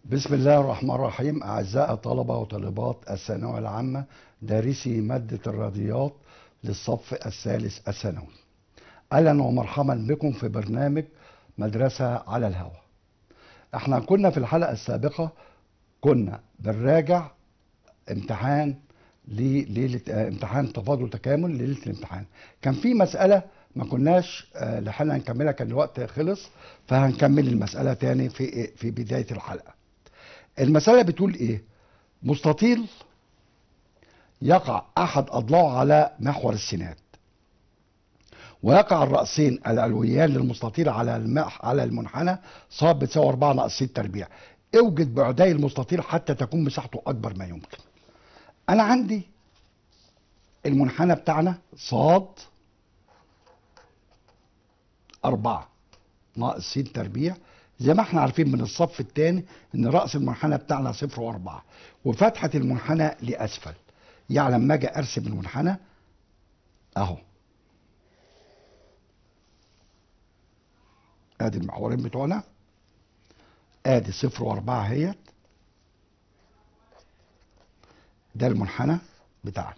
بسم الله الرحمن الرحيم أعزائي طلبة وطالبات الثانوية العامة دارسي مادة الرياضيات للصف الثالث الثانوي أهلا ومرحبا بكم في برنامج مدرسة على الهواء احنا كنا في الحلقة السابقة كنا بنراجع امتحان لليلة اه امتحان تفاضل تكامل ليلة الامتحان كان في مسألة ما كناش اه لحقنا نكملها كان الوقت خلص فهنكمل المسألة تاني في في بداية الحلقة المسألة بتقول ايه مستطيل يقع احد اضلاعه على محور السينات ويقع الرأسين العلويان للمستطيل على المح على المنحنى صاد بتساوي 4 ناقص 6 تربيع اوجد بعدي المستطيل حتى تكون مساحته اكبر ما يمكن انا عندي المنحنى بتاعنا صاد 4 ناقص س تربيع زي ما احنا عارفين من الصف الثاني ان راس المنحنى بتاعنا صفر واربعة وفتحة المنحنى لاسفل يعني لما اجي ارسم المنحنى اهو ادي المحورين بتوعنا ادي صفر واربعة اهيت ده المنحنى بتاعنا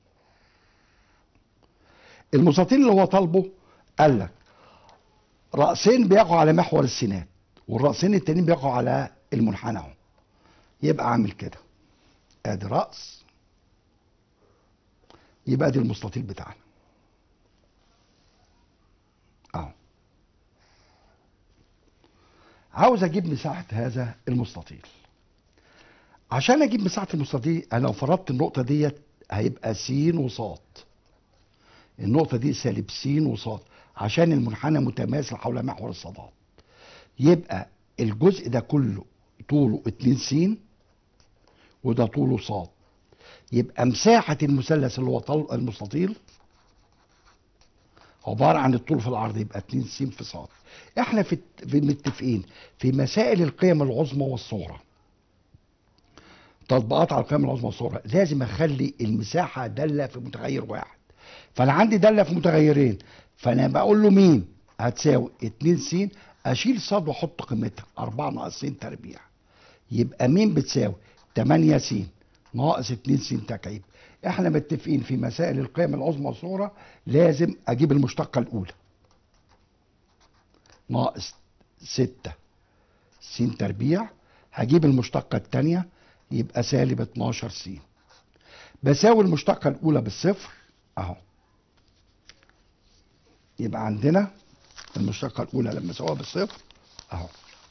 المستطيل اللي هو طالبه قال لك رأسين بيقعوا على محور السينات والرأسين التانيين بيقعوا على المنحنى اهو يبقى عامل كده ادي رأس يبقى ادي المستطيل بتاعنا اهو عاوز اجيب مساحة هذا المستطيل عشان اجيب مساحة المستطيل انا لو فرضت النقطة ديت هيبقى س وصاد النقطة دي سالب س وصاد عشان المنحنى متماثل حول محور الصادات يبقى الجزء ده كله طوله 2 س وده طوله صاد يبقى مساحة المثلث اللي هو طول المستطيل عبارة عن الطول في العرض يبقى 2 س في صاد احنا في في متفقين في مسائل القيم العظمى والصغرى تطبيقات على القيم العظمى والصغرى لازم اخلي المساحة دالة في متغير واحد فانا عندي دالة في متغيرين فانا بقول له مين هتساوي 2 س اشيل صاد واحط قيمتها 4 ناقص س تربيع يبقى مين بتساوي 8 س ناقص 2 س تكعيب احنا متفقين في مسائل القيم العظمى والصغرى لازم اجيب المشتقه الاولى ناقص 6 س تربيع هجيب المشتقه الثانيه يبقى سالب 12 س بساوي المشتقه الاولى بالصفر اهو يبقى عندنا المشتقة الأولى لما أساويها بالصفر أهو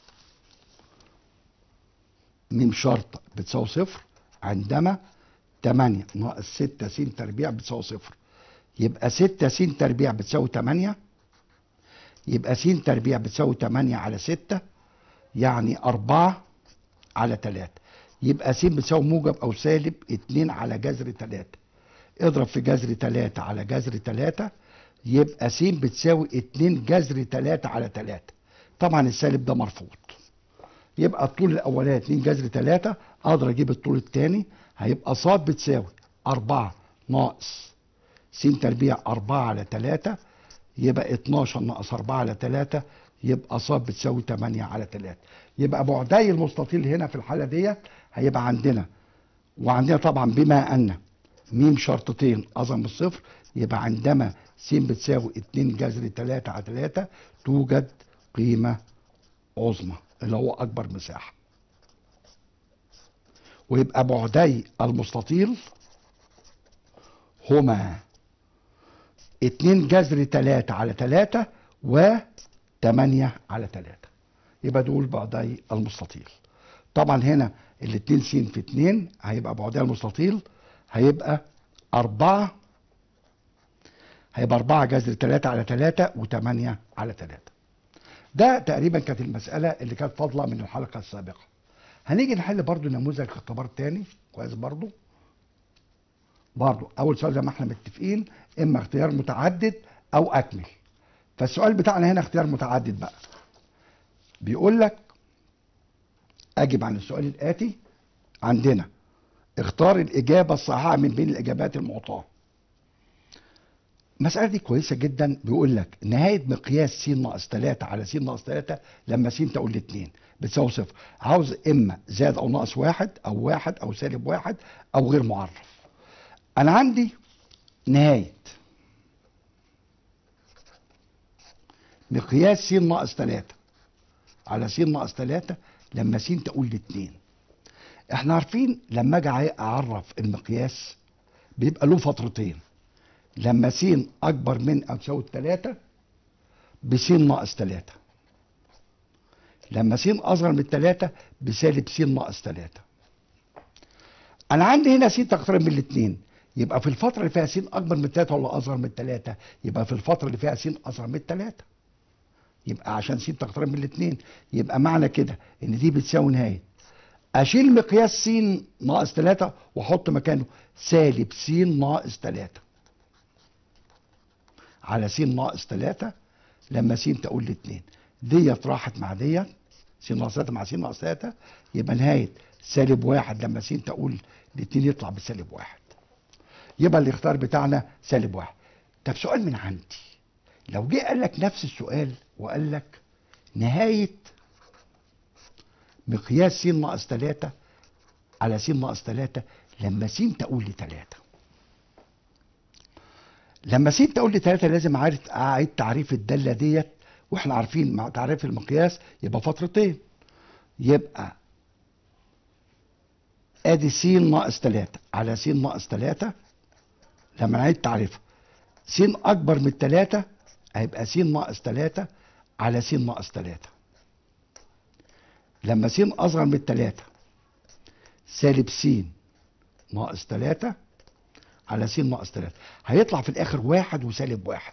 ميم شرطة بتساوي صفر عندما 8 ناقص 6 س تربيع بتساوي صفر يبقى 6 س تربيع بتساوي 8 يبقى س تربيع بتساوي 8 على 6 يعني 4 على 3 يبقى س بتساوي موجب أو سالب 2 على جذر 3 اضرب في جذر 3 على جذر 3 يبقى س بتساوي 2 جذر 3 على 3 طبعا السالب ده مرفوض يبقى الطول الاولاني 2 جذر 3 اقدر اجيب الطول الثاني هيبقى ص بتساوي 4 ناقص س تربيع 4 على 3 يبقى 12 ناقص 4 على 3 يبقى ص بتساوي 8 على 3 يبقى بعدي المستطيل هنا في الحاله ديت هيبقى عندنا وعندنا طبعا بما ان م شرطتين اعظم من الصفر يبقى عندما س بتساوي 2 جذر 3 على 3 توجد قيمة عظمى اللي هو أكبر مساحة ويبقى بعدي المستطيل هما 2 جذر 3 على 3 و 8 على 3 يبقى دول بعدي المستطيل طبعا هنا الاتنين س في 2 هيبقى بعدي المستطيل هيبقى 4 هيبقى 4 جذر 3 على 3 و8 على 3 ده تقريبا كانت المسألة اللي كانت فاضلة من الحلقة السابقة هنيجي نحل برضو نموذج اختبار تاني كويس برضو برضو أول سؤال زي ما احنا متفقين إما اختيار متعدد أو أكمل فالسؤال بتاعنا هنا اختيار متعدد بقى بيقول لك أجب عن السؤال الآتي عندنا اختار الإجابة الصحيحة من بين الإجابات المعطاة المسألة دي كويسة جدا بيقول لك نهاية مقياس س ناقص 3 على س ناقص 3 لما س تقول ل 2 بتساوي صفر عاوز اما زاد او ناقص واحد او واحد او سالب واحد او غير معرف انا عندي نهاية مقياس س ناقص 3 على س ناقص 3 لما س تقول ل 2 احنا عارفين لما اجي اعرف المقياس بيبقى له فترتين لما س اكبر من او تساوي 3 بس ناقص 3 لما س اصغر من 3 بسالب س ناقص 3 انا عندي هنا س تقترب من الاثنين يبقى في الفترة اللي فيها س أكبر من 3 ولا أصغر من 3 يبقى في الفترة اللي فيها س أصغر من 3 يبقى عشان س تقترب من الاثنين يبقى معنى كده إن دي بتساوي نهاية أشيل مقياس س ناقص 3 وأحط مكانه سالب س ناقص 3 على س ناقص 3 لما س تقول لاثنين ديت راحت مع ديت س ناقص 3 مع س ناقص 3 يبقى نهاية سالب واحد لما س تقول لاثنين يطلع بسالب واحد يبقى الاختيار بتاعنا سالب واحد طب سؤال من عندي لو جه قال لك نفس السؤال وقال لك نهاية مقياس س ناقص 3 على س ناقص 3 لما س تقول لثلاثة لما س تقول لثلاثة لازم اعيد اعيد تعريف الدالة ديت واحنا عارفين مع تعريف المقياس يبقى فترتين يبقى ادي س ناقص 3 على س ناقص 3 لما نعيد تعريفها س اكبر من 3 هيبقى س ناقص 3 على س ناقص 3 لما س اصغر من 3 سالب س ناقص 3 على س ناقص 3 هيطلع في الاخر واحد وسالب واحد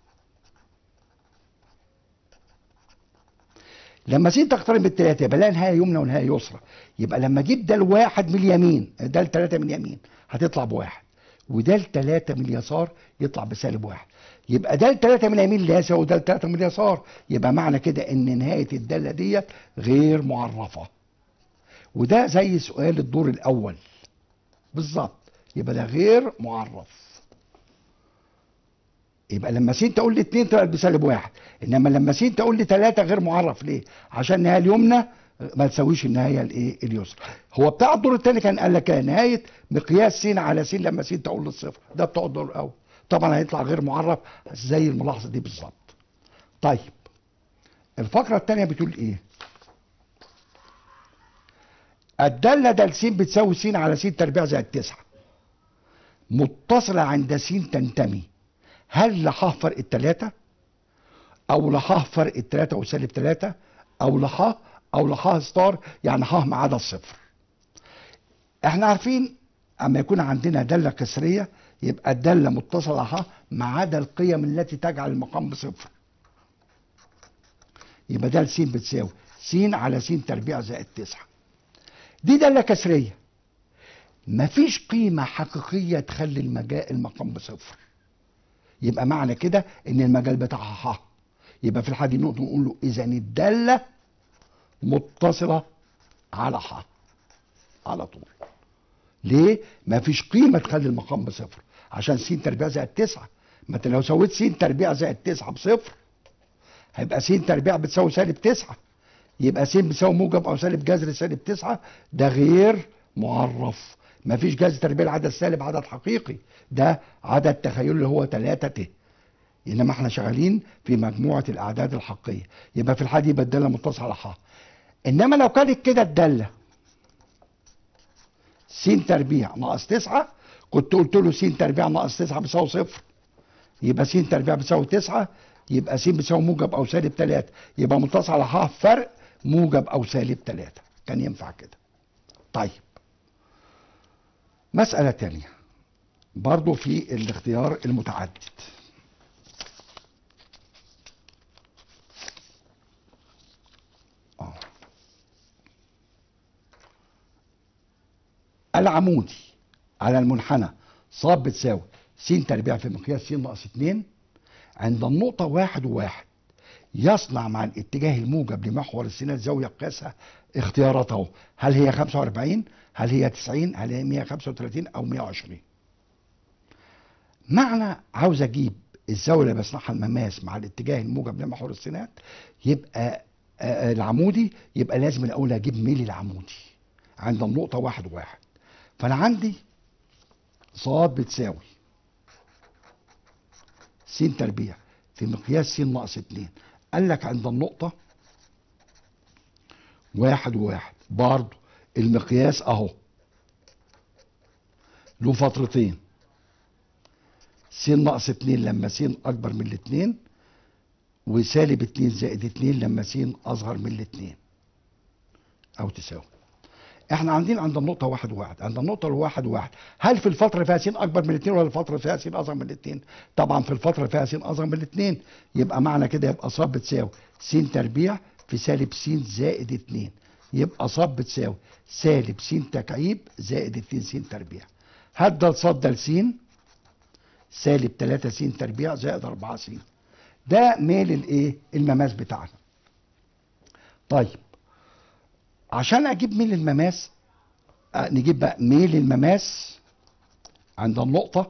لما س تقترب من الثلاثة يبقى لها نهاية يمنى ونهاية يسرى يبقى لما اجيب ده الواحد من اليمين ده الثلاثة من اليمين هتطلع بواحد وده الثلاثة من اليسار يطلع بسالب واحد يبقى ده الثلاثة من اليمين لا يساوي ده الثلاثة من اليسار يبقى معنى كده ان نهاية الدالة ديت غير معرفة وده زي سؤال الدور الاول بالظبط يبقى ده غير معرف يبقى لما س تقول لي 2 طلعت بسالب واحد انما لما س تقول لي 3 غير معرف ليه؟ عشان النهايه اليمنى ما تساويش النهايه الايه؟ اليسرى. هو بتاع الدور الثاني كان قال لك نهايه مقياس س على س لما س تقول للصفر ده بتاع الدور الاول. طبعا هيطلع غير معرف زي الملاحظه دي بالظبط. طيب الفقره الثانيه بتقول ايه؟ الداله د س بتساوي س على س تربيع زائد 9 متصله عند س تنتمي هل لحاه فرق التلاتة او لحاه فرق التلاتة وسالب تلاتة او لحاه او لحاه ستار يعني حاه ما عدا الصفر احنا عارفين اما يكون عندنا دالة كسرية يبقى الدالة متصلة حاه ما عدا القيم التي تجعل المقام بصفر يبقى ده س بتساوي س على س تربيع زائد تسعة دي دالة كسرية مفيش قيمة حقيقية تخلي المجال المقام بصفر يبقى معنى كده ان المجال بتاعها ح يبقى في الحالة دي نقطة نقول له اذا الدالة متصلة على ح على طول ليه؟ ما فيش قيمة تخلي المقام بصفر عشان س تربيع زائد تسعة ما انت لو سويت س تربيع زائد تسعة بصفر هيبقى س تربيع بتساوي سالب تسعة يبقى س بتساوي موجب او سالب جذر سالب تسعة ده غير معرف ما فيش جذر تربيع العدد السالب عدد حقيقي ده عدد تخيلي اللي هو 3 ت انما احنا شغالين في مجموعه الاعداد الحقيقيه يبقى في الحاله دي يبقى الداله متصله على ح انما لو كانت كده الداله س تربيع ناقص 9 كنت قلت له س تربيع ناقص 9 بيساوي صفر يبقى س تربيع بيساوي 9 يبقى س بيساوي موجب او سالب 3 يبقى متصل على ح فرق موجب او سالب 3 كان ينفع كده طيب مسألة تانية برضو في الاختيار المتعدد آه. العمودي على المنحنى ص بتساوي س تربيع في مقياس س ناقص 2 عند النقطة واحد وواحد يصنع مع الاتجاه الموجب لمحور السينات زاوية قياسها اختياراته هل هي 45 هل هي 90 هل هي 135 او 120 معنى عاوز اجيب الزاويه اللي بيصنعها المماس مع الاتجاه الموجب لمحور السينات يبقى آه، العمودي يبقى لازم الاول اجيب ميل العمودي عند النقطه واحد واحد فانا عندي صاد بتساوي س تربيع في مقياس س ناقص اتنين قال لك عند النقطة واحد وواحد برضه المقياس اهو له فترتين س ناقص اتنين لما س اكبر من الاتنين وسالب اتنين زائد اتنين لما س اصغر من الاتنين او تساوي احنا عندنا عند النقطة واحد وواحد عند النقطة الواحد وواحد هل في الفترة فيها س أكبر من الاثنين ولا الفترة فيها س أصغر من الاثنين؟ طبعا في الفترة فيها س أصغر من الاثنين يبقى معنى كده يبقى ص بتساوي س تربيع في سالب س زائد 2 يبقى ص بتساوي سالب س تكعيب زائد 2 س تربيع هات ده لص ده لس سالب 3 س تربيع زائد 4 س ده ميل الايه؟ المماس بتاعنا. طيب عشان اجيب ميل المماس آه، نجيب بقى ميل المماس عند النقطة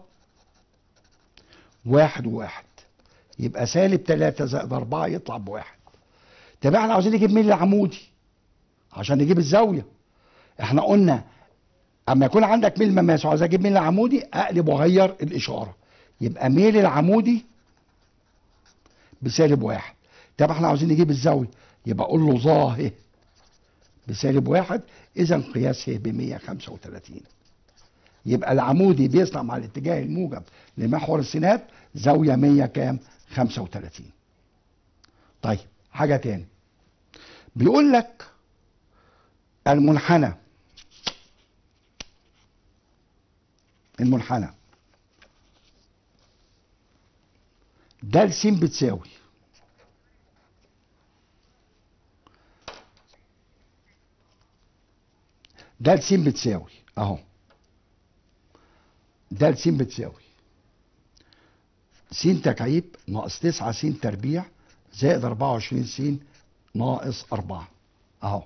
واحد وواحد يبقى سالب تلاتة زائد أربعة يطلع بواحد طب احنا عاوزين نجيب ميل العمودي عشان نجيب الزاوية احنا قلنا اما يكون عندك ميل مماس وعاوز اجيب ميل العمودي اقلب واغير الاشارة يبقى ميل العمودي بسالب واحد طب احنا عاوزين نجيب الزاوية يبقى اقول له ظاهر بسالب واحد اذا قياسه ب 135 يبقى العمودي بيصنع مع الاتجاه الموجب لمحور السينات زاويه 100 كام 35 طيب حاجه تاني بيقول لك المنحنى المنحنى ده س بتساوي ده س بتساوي اهو ده س بتساوي س تكعيب ناقص 9 س تربيع زائد 24 س ناقص 4 اهو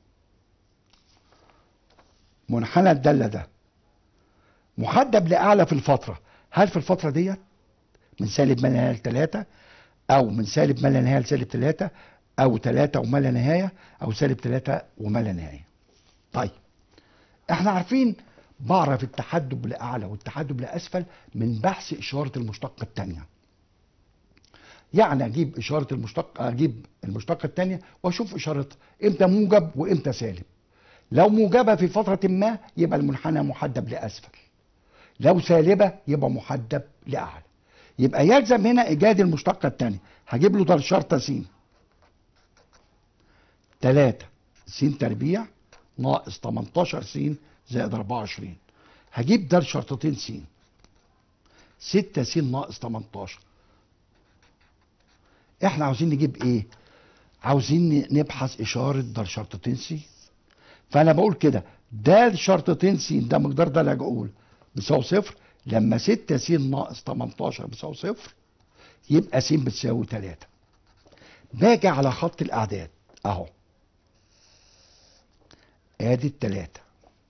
منحنى الداله ده محدب لاعلى في الفتره هل في الفتره ديت من سالب ما لا نهايه لثلاثه او من سالب ما لا نهايه لسالب ثلاثه او ثلاثه وما لا نهايه او سالب ثلاثه وما لا نهايه طيب احنا عارفين بعرف التحدب لاعلى والتحدب لاسفل من بحث اشاره المشتقه الثانيه يعني اجيب اشاره المشتقه اجيب المشتقه الثانيه واشوف اشارتها امتى موجب وامتى سالب لو موجبه في فتره ما يبقى المنحنى محدب لاسفل لو سالبه يبقى محدب لاعلى يبقى يلزم هنا ايجاد المشتقه الثانيه هجيب له ده الشرطه س 3 س تربيع ناقص 18 س زائد 24 هجيب ده شرطتين س 6 س ناقص 18 احنا عاوزين نجيب ايه عاوزين نبحث اشاره ده شرطتين س فانا بقول كده ده شرطتين س ده مقدار ده اللي اقول بيساوي صفر لما 6 س ناقص 18 بيساوي صفر يبقى س بتساوي 3 باجي على خط الاعداد اهو ادي التلاتة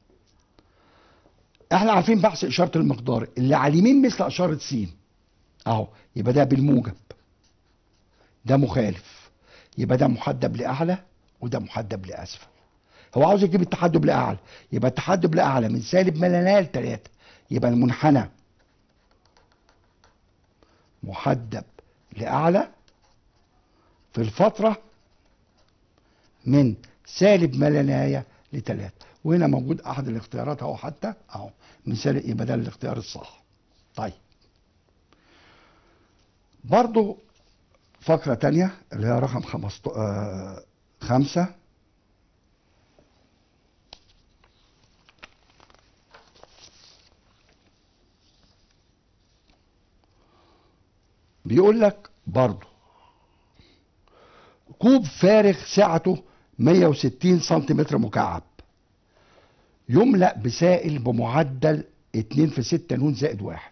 احنا عارفين بحث اشارة المقدار اللي على اليمين مثل اشارة س اهو يبقى ده بالموجب ده مخالف يبقى ده محدب لاعلى وده محدب لاسفل هو عاوز يجيب التحدب لاعلى يبقى التحدب لاعلى من سالب ما لا نهايه لتلاتة يبقى المنحنى محدب لاعلى في الفترة من سالب ما لا نهايه لثلاثة وهنا موجود احد الاختيارات اهو حتى اهو مثال يبقى ده الاختيار الصح طيب برضو فقرة تانية اللي هي رقم خمسة آه خمسة بيقول لك برضو كوب فارغ سعته 160 سنتيمتر مكعب يملأ بسائل بمعدل 2 في 6 نون زائد واحد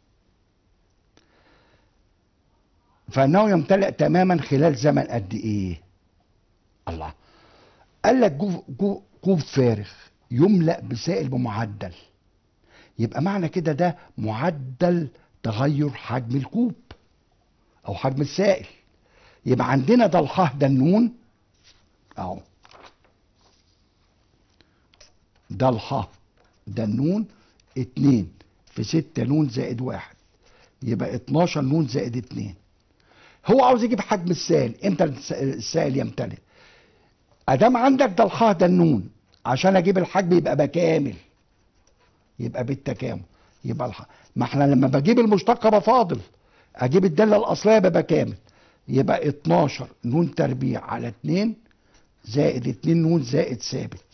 فانه يمتلئ تماما خلال زمن قد ايه الله قال لك جو جو كوب فارغ يملأ بسائل بمعدل يبقى معنى كده ده معدل تغير حجم الكوب او حجم السائل يبقى عندنا ده الح ده النون اهو ده الح ده النون اتنين في ستة نون زائد واحد يبقى 12 نون زائد اتنين هو عاوز يجيب حجم السائل امتى الس- السائل يمتلئ ادام عندك ده الح ده النون عشان اجيب الحجم يبقى بكامل يبقى بالتكامل يبقى الح... ما احنا لما بجيب المشتقه بفاضل اجيب الداله الاصليه يبقى كامل يبقى 12 نون تربيع على 2 زائد 2 نون زائد ثابت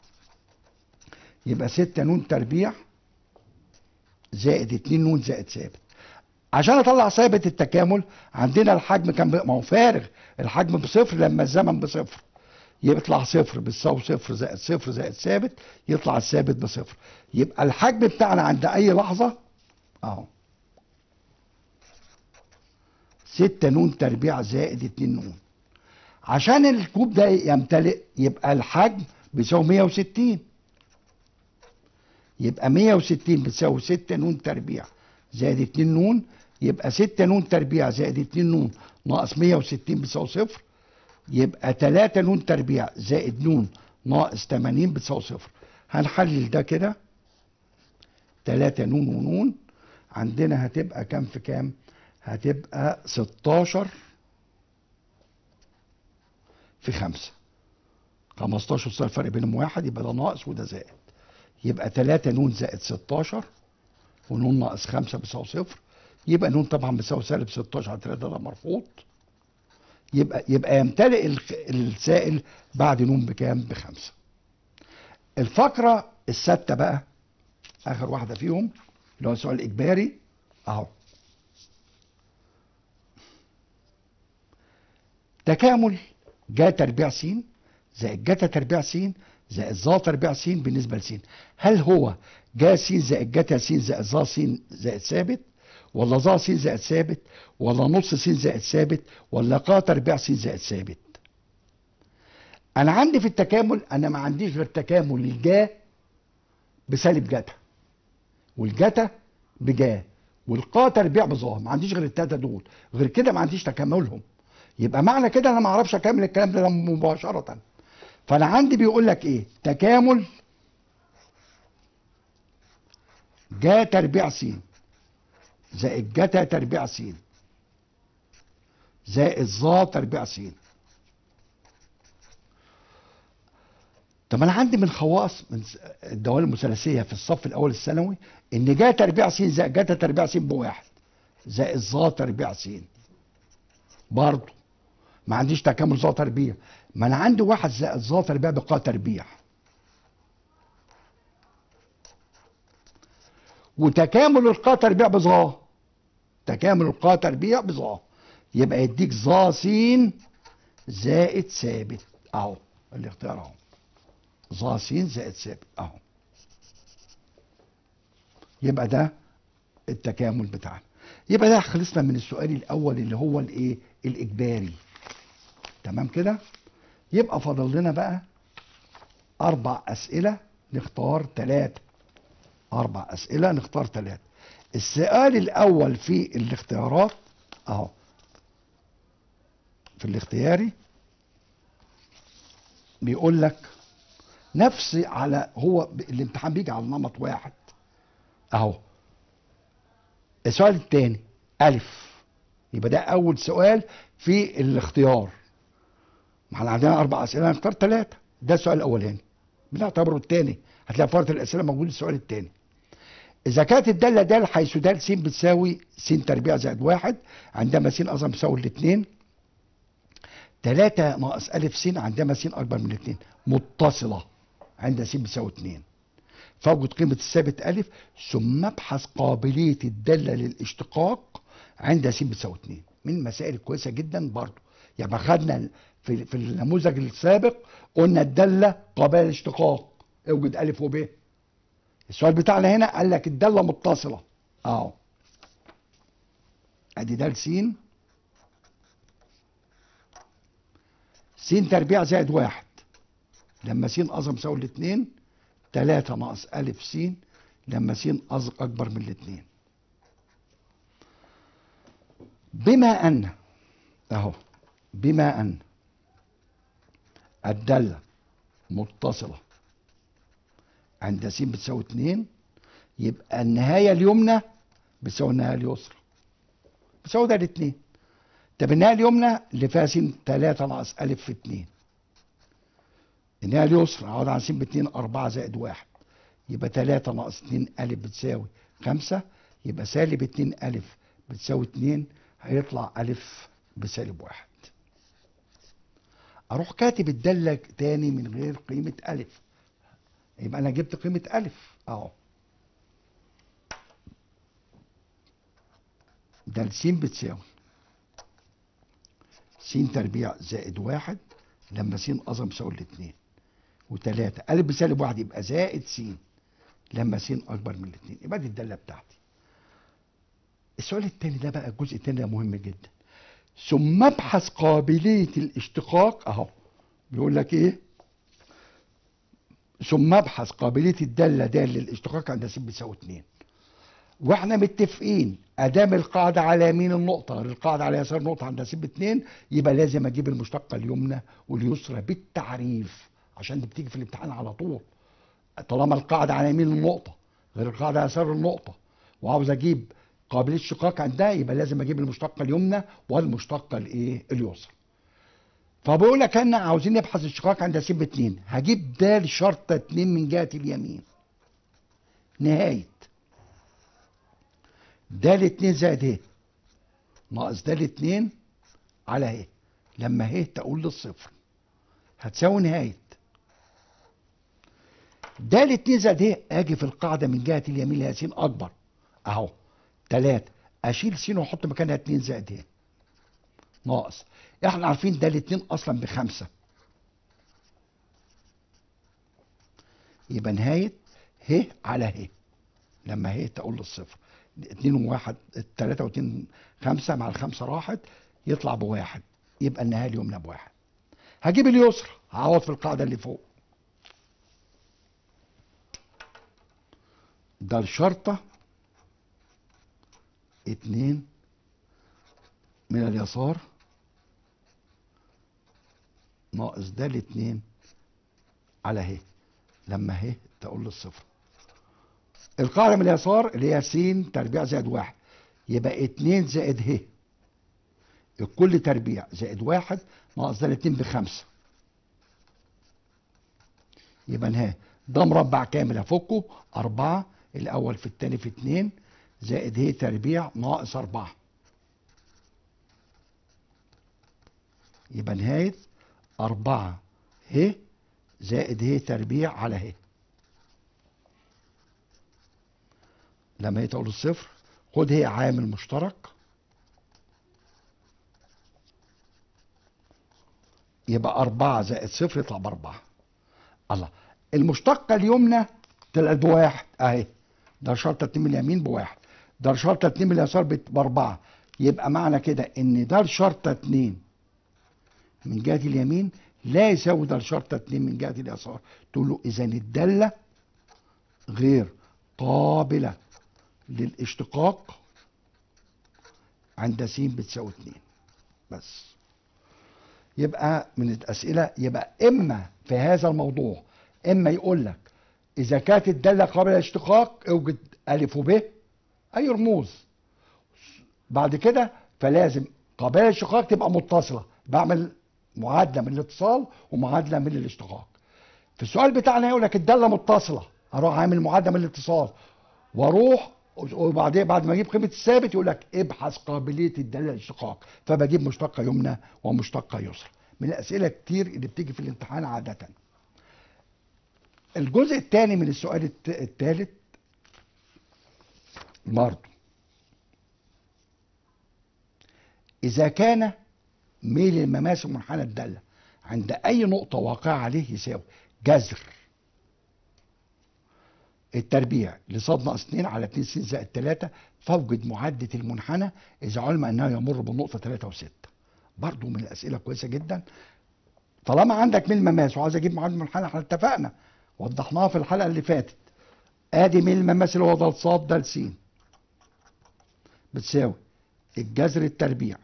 يبقى 6 نون تربيع زائد 2 نون زائد ثابت عشان اطلع ثابت التكامل عندنا الحجم كان ب... ما هو فارغ الحجم بصفر لما الزمن بصفر يطلع صفر بتساوي صفر زائد صفر زائد ثابت يطلع الثابت بصفر يبقى الحجم بتاعنا عند اي لحظه اهو 6 نون تربيع زائد 2 نون عشان الكوب ده يمتلئ يبقى الحجم بيساوي 160 يبقى 160 بتساوي 6 نون تربيع زائد 2 نون يبقى 6 نون تربيع زائد 2 نون ناقص 160 بتساوي صفر يبقى 3 نون تربيع زائد نون ناقص 80 بتساوي صفر هنحلل ده كده 3 نون ونون عندنا هتبقى كام في كام هتبقى 16 في 5 15 صار الفرق بينهم واحد يبقى ده ناقص وده زائد يبقى 3 نون زائد 16 ونون ناقص 5 بيساوي صفر يبقى نون طبعا بيساوي سالب 16 على 3 ده مرفوض يبقى يبقى يمتلئ الخ- السائل بعد نون بكام؟ بخمسه. الفقره السادسه بقى اخر واحده فيهم اللي هو سؤال اجباري اهو. تكامل جا تربيع س زائد جتا تربيع س زائد ظا تربيع س بالنسبه لس هل هو جا س زائد جتا س زائد ظا س زائد ثابت ولا ظا س زائد ثابت ولا نص س زائد ثابت ولا قا تربيع س زائد ثابت انا عندي في التكامل انا ما عنديش غير تكامل الجا بسالب جتا والجتا بجا والقا تربيع بظا ما عنديش غير التلاته دول غير كده ما عنديش تكاملهم يبقى معنى كده انا ما اعرفش اكمل الكلام ده مباشره فانا عندي بيقول لك ايه تكامل جا تربيع س زائد جتا تربيع س زائد ظا تربيع س طب انا عندي من خواص من س- الدوال المثلثيه في الصف الاول الثانوي ان جا تربيع س زائد جتا تربيع س بواحد زائد ظا تربيع س برضه ما عنديش تكامل ظا تربيع ما انا عندي واحد زائد ظا تربيع بقا تربيع وتكامل القا تربيع بظا تكامل القا تربيع بظا يبقى يديك ظا س زائد ثابت اهو الاختيار اهو ظا س زائد ثابت اهو يبقى ده التكامل بتاعنا يبقى ده خلصنا من السؤال الاول اللي هو الايه الاجباري تمام كده يبقى فاضل لنا بقى اربع اسئله نختار ثلاثه اربع اسئله نختار ثلاثه السؤال الاول في الاختيارات اهو في الاختياري بيقول لك نفس على هو ب- الامتحان بيجي على نمط واحد اهو السؤال الثاني الف يبقى ده اول سؤال في الاختيار ما احنا عندنا اربع اسئله هنختار ثلاثه ده السؤال الاولاني بنعتبره الثاني هتلاقي في ورقه الاسئله موجود السؤال الثاني اذا كانت الداله د حيث د س بتساوي س تربيع زائد واحد عندما س اصغر بتساوي الاثنين 3 ناقص ألف س عندما س أكبر من الاثنين متصلة عند س بتساوي 2 فوجد قيمة الثابت ألف ثم ابحث قابلية الدالة للاشتقاق عند س بتساوي 2 من المسائل الكويسة جدا برضو يعني خدنا في, في النموذج السابق قلنا الدالة قابلة للاشتقاق اوجد ألف وب السؤال بتاعنا هنا قال لك الدالة متصلة اهو ادي د س س تربيع زائد واحد لما س اصغر مساوي الاثنين 3 ناقص ألف س لما س أصغر أكبر من الاثنين بما ان اهو بما ان الدالة متصلة عند س بتساوي 2 يبقى النهاية اليمنى بتساوي النهاية اليسرى بتساوي ده الاتنين طب النهاية اليمنى اللي فيها س 3 ناقص أ في 2 النهاية اليسرى عوض عن س ب 2 4 زائد 1 يبقى 3 ناقص 2 أ بتساوي 5 يبقى سالب 2 أ بتساوي 2 هيطلع أ بسالب 1 اروح كاتب الدالة تاني من غير قيمة ألف يبقى أنا جبت قيمة ألف أهو ده س بتساوي س تربيع زائد واحد لما س أصغر بيساوي الاتنين وتلاتة ألف بسالب واحد يبقى زائد س لما س أكبر من الاتنين يبقى دي الدالة بتاعتي السؤال التاني ده بقى الجزء التاني ده مهم جدا ثم ابحث قابلية الاشتقاق اهو بيقول لك ايه ثم ابحث قابلية الدالة د للاشتقاق عند س بيساوي 2 واحنا متفقين ادام القاعدة على يمين النقطة غير القاعدة على يسار النقطة عند س 2 يبقى لازم اجيب المشتقة اليمنى واليسرى بالتعريف عشان دي بتيجي في الامتحان على طول طالما القاعدة على يمين النقطة غير القاعدة على يسار النقطة وعاوز اجيب قابليه الشقاق عندها يبقى لازم اجيب المشتقه اليمنى والمشتقه الايه اليسرى فبقول لك انا عاوزين نبحث الشقاق عند س 2 هجيب د شرطه 2 من جهه اليمين نهايه د 2 زائد ه ناقص د 2 على ه لما ه تقول للصفر هتساوي نهايه د 2 زائد ه اجي في القاعده من جهه اليمين اللي هي س اكبر اهو 3 اشيل س واحط مكانها 2 زائد ه ناقص احنا عارفين ده الاثنين اصلا بخمسة يبقى نهاية ه على ه لما ه تقول للصفر 2 و1 3 و2 5 مع الخمسة راحت يطلع بواحد يبقى النهاية اليمنى بواحد هجيب اليسرى هعوض في القاعدة اللي فوق ده الشرطة اتنين من اليسار ناقص ده الاتنين على ه لما ه تقول للصفر القاعدة من اليسار اللي هي س تربيع زائد واحد يبقى اتنين زائد ه الكل تربيع زائد واحد ناقص ده الاتنين بخمسة يبقى ه ده مربع كامل هفكه أربعة الأول في التاني في اتنين زائد ه تربيع ناقص أربعة يبقى نهاية أربعة ه زائد ه تربيع على ه لما هي تقول الصفر خد هي عامل مشترك يبقى أربعة زائد صفر يطلع بأربعة الله المشتقة اليمنى طلعت بواحد أهي ده شرطة اتنين من اليمين بواحد ده شرطة اتنين من اليسار بأربعة يبقى معنى كده إن ده شرطة اتنين من جهة اليمين لا يساوي ده شرطة اتنين من جهة اليسار تقول له إذا الدالة غير قابلة للاشتقاق عند س بتساوي اتنين بس يبقى من الأسئلة يبقى إما في هذا الموضوع إما يقول لك إذا كانت الدالة قابلة للاشتقاق اوجد ألف وب أي رموز بعد كده فلازم قابلة للاشتقاق تبقى متصلة بعمل معادله من الاتصال ومعادله من الاشتقاق في السؤال بتاعنا يقول لك الداله متصله اروح اعمل معادله من الاتصال واروح وبعدين بعد ما اجيب قيمه الثابت يقول لك ابحث قابليه الداله للاشتقاق فبجيب مشتقه يمنى ومشتقه يسرى من الاسئله كتير اللي بتيجي في الامتحان عاده الجزء الثاني من السؤال الثالث برضه اذا كان ميل المماس ومنحنى الدالة عند أي نقطة واقعة عليه يساوي جذر التربيع لصاد ناقص 2 على 2 س زائد 3 فوجد معدة المنحنى إذا علم أنها يمر بالنقطة 3 و6 برضه من الأسئلة كويسة جدا طالما عندك ميل مماس وعايز أجيب معدة المنحنى احنا اتفقنا وضحناها في الحلقة اللي فاتت آدي ميل المماس اللي هو ده صاد ده س بتساوي الجذر التربيع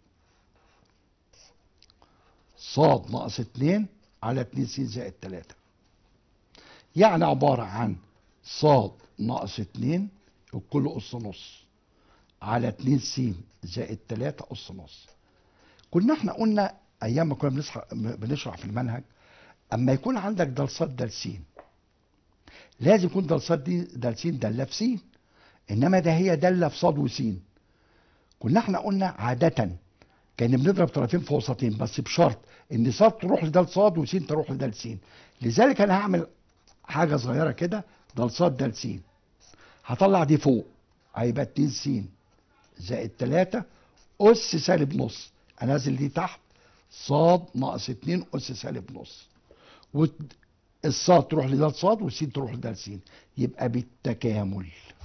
صاد ناقص 2 على 2 س زائد 3 يعني عبارة عن صاد ناقص 2 الكل أس نص على 2 س زائد 3 أس نص كنا احنا قلنا أيام ما كنا بنشرح, بنشرح في المنهج أما يكون عندك دلصات دلسين لازم يكون دلصات دي دلسين دالة في س إنما ده هي دالة في صاد وسين كنا احنا قلنا عادة كان بنضرب طرفين في وسطين بس بشرط ان صاد تروح لدال صاد وسين تروح لدال سين لذلك انا هعمل حاجه صغيره كده دال صاد دال سين هطلع دي فوق هيبقى 2 س زائد 3 اس سالب نص انزل دي تحت صاد ناقص 2 اس سالب نص والصاد تروح لدال صاد والسين تروح لدال سين يبقى بالتكامل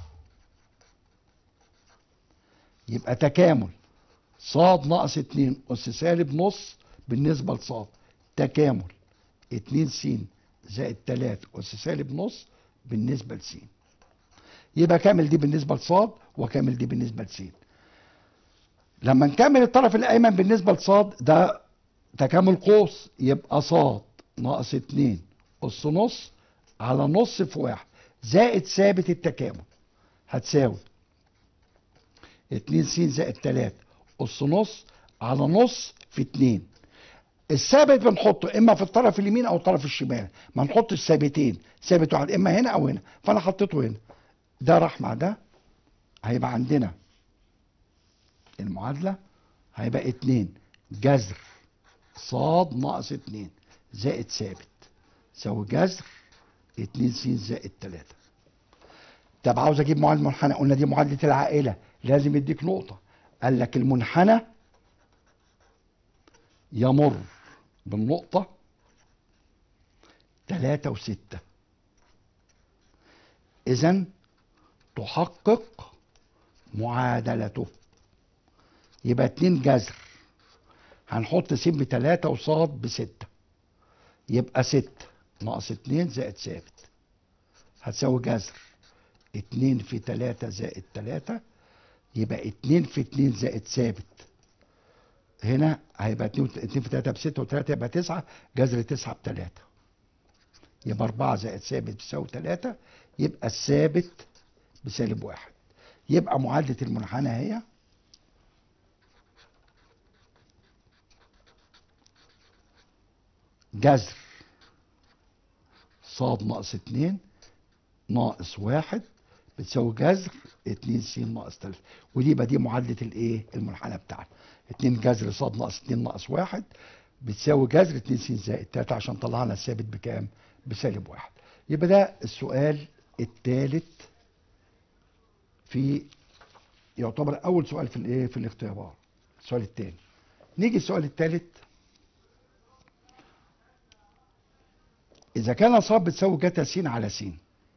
يبقى تكامل صاد ناقص 2 أس سالب نص بالنسبة لصاد تكامل 2 س زائد 3 أس سالب نص بالنسبة لس يبقى كامل دي بالنسبة لصاد وكامل دي بالنسبة لس لما نكمل الطرف الأيمن بالنسبة لصاد ده تكامل قوس يبقى صاد ناقص 2 أس نص على نص في واحد زائد ثابت التكامل هتساوي 2 س زائد 3 أس نص على نص في 2 الثابت بنحطه اما في الطرف اليمين او الطرف الشمال ما نحطش ثابتين ثابت واحد اما هنا او هنا فانا حطيته هنا ده راح مع ده هيبقى عندنا المعادله هيبقى 2 جذر صاد ناقص 2 زائد ثابت يساوي جذر 2 س زائد 3 طب عاوز اجيب معادله منحنى قلنا دي معادله العائله لازم يديك نقطه قال لك المنحنى يمر بالنقطة تلاتة وستة إذا تحقق معادلته يبقى اتنين جذر هنحط س بتلاتة وصاد بستة يبقى ستة ناقص اتنين زائد ثابت هتساوي جذر اتنين في تلاتة زائد تلاتة يبقى اتنين في اتنين زائد ثابت هنا هيبقى 2 2 في 3 ب 6 و3 يبقى 9 جذر 9 ب 3 يبقى 4 زائد ثابت بيساوي 3 يبقى الثابت بسالب 1 يبقى معادلة المنحنى هي جذر صاد ناقص 2 ناقص 1 بتساوي جذر 2 س ناقص 3 ودي يبقى دي معادله الايه المنحنى بتاعنا 2 جذر ص ناقص 2 ناقص 1 بتساوي جذر 2 س زائد 3 عشان طلعنا الثابت بكام بسالب 1 يبقى ده السؤال الثالث في يعتبر اول سؤال في الايه في الاختبار السؤال الثاني نيجي السؤال الثالث اذا كان ص بتساوي جتا س على س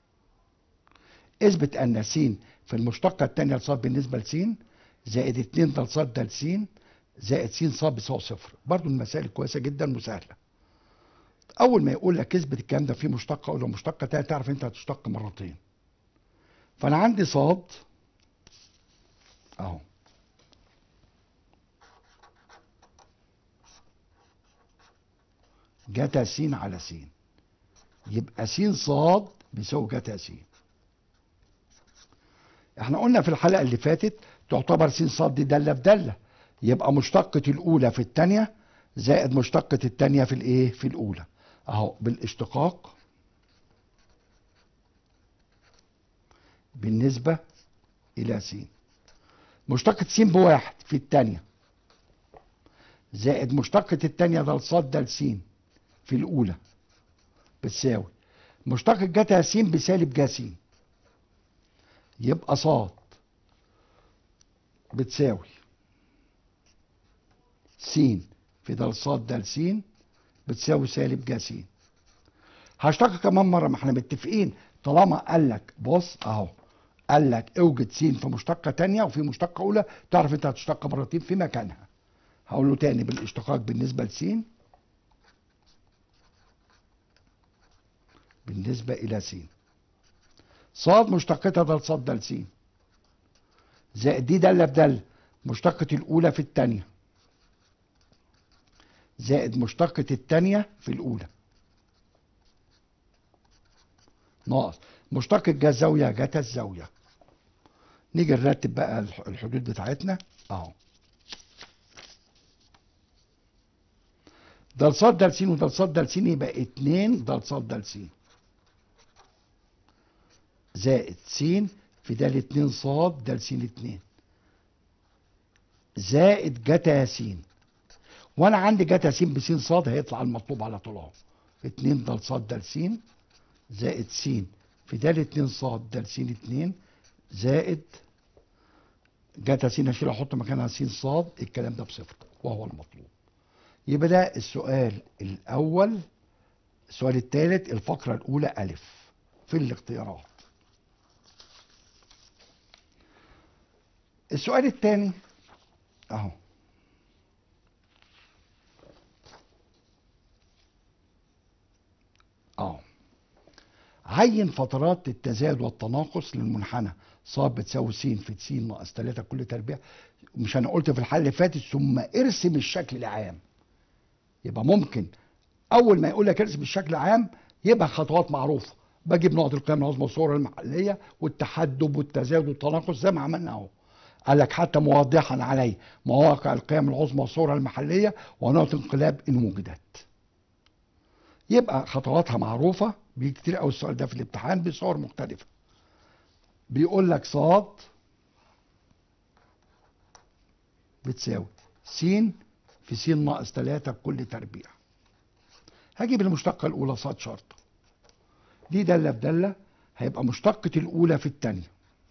اثبت ان س في المشتقة الثانية لص بالنسبة لس زائد 2 د ص د س زائد س ص بيساوي صفر برضو المسائل كويسة جدا وسهلة أول ما يقول لك اثبت الكلام ده في مشتقة أو لو مشتقة تانية تعرف أنت هتشتق مرتين فأنا عندي صاد أهو جتا س على س يبقى س صاد بيساوي جتا س احنا قلنا في الحلقه اللي فاتت تعتبر س ص دي داله في داله يبقى مشتقه الاولى في الثانيه زائد مشتقه الثانيه في الايه في الاولى اهو بالاشتقاق بالنسبه الى س مشتقه س بواحد في الثانيه زائد مشتقه الثانيه د ص د س في الاولى بتساوي مشتقه جتا س بسالب ج س يبقى صاد بتساوي س في د صاد د س بتساوي سالب ج س هشتق كمان مره ما احنا متفقين طالما قال لك بص اهو قال لك اوجد س في مشتقه ثانيه وفي مشتقه اولى تعرف انت هتشتق مرتين في مكانها هقول له تاني بالاشتقاق بالنسبه لس بالنسبه الى س صاد مشتقتها د صاد د س زائد دي داله بداله مشتقة الأولى في التانية زائد مشتقة التانية في الأولى ناقص مشتقة جا الزاوية جت الزاوية نيجي نرتب بقى الح- الحدود بتاعتنا اهو د ص د س وده ص د س يبقى 2 د ص د س زائد س في د 2 ص د س 2 زائد جتا س وانا عندي جتا س بس ص هيطلع المطلوب على طول اهو 2 د ص د س زائد س في د 2 ص د س 2 زائد جتا س اشيل احط مكانها س ص الكلام ده بصفر وهو المطلوب يبقى ده السؤال الأول السؤال الثالث الفقرة الأولى ألف في الاختيارات السؤال الثاني أهو أهو عين فترات التزايد والتناقص للمنحنى ص بتساوي س في س ناقص 3 كل تربيع مش انا قلت في الحل اللي فات ثم ارسم الشكل العام يبقى ممكن اول ما يقول لك ارسم الشكل عام يبقى خطوات معروفه بجيب نقط القيم العظمى والصور المحليه والتحدب والتزايد والتناقص زي ما عملنا اهو قال لك حتى موضحا عليه مواقع القيم العظمى والصور المحليه ونقط انقلاب ان وجدت يبقى خطواتها معروفه بيجي كتير قوي السؤال ده في الامتحان بصور مختلفه بيقول لك صاد بتساوي س في س ناقص 3 بكل تربيع هجيب المشتقة الأولى صاد شرطة دي دالة في دالة هيبقى مشتقة الأولى في الثانية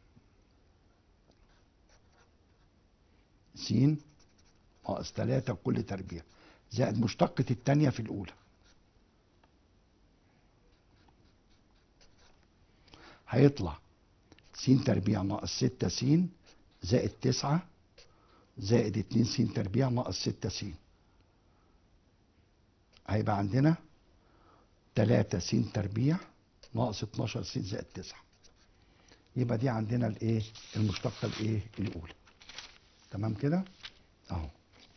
س ناقص 3 بكل تربيع زائد مشتقة الثانية في الأولى هيطلع س تربيع ناقص 6 س زائد 9 زائد 2 س تربيع ناقص 6 س هيبقى عندنا 3 س تربيع ناقص 12 س زائد 9 يبقى دي عندنا الايه المشتقه الايه الاولى تمام كده اهو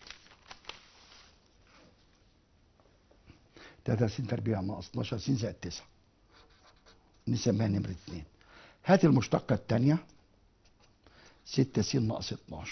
3 س تربيع ناقص 12 س زائد 9 نسميها نمرة 2 هات المشتقة الثانية 6 س ناقص 12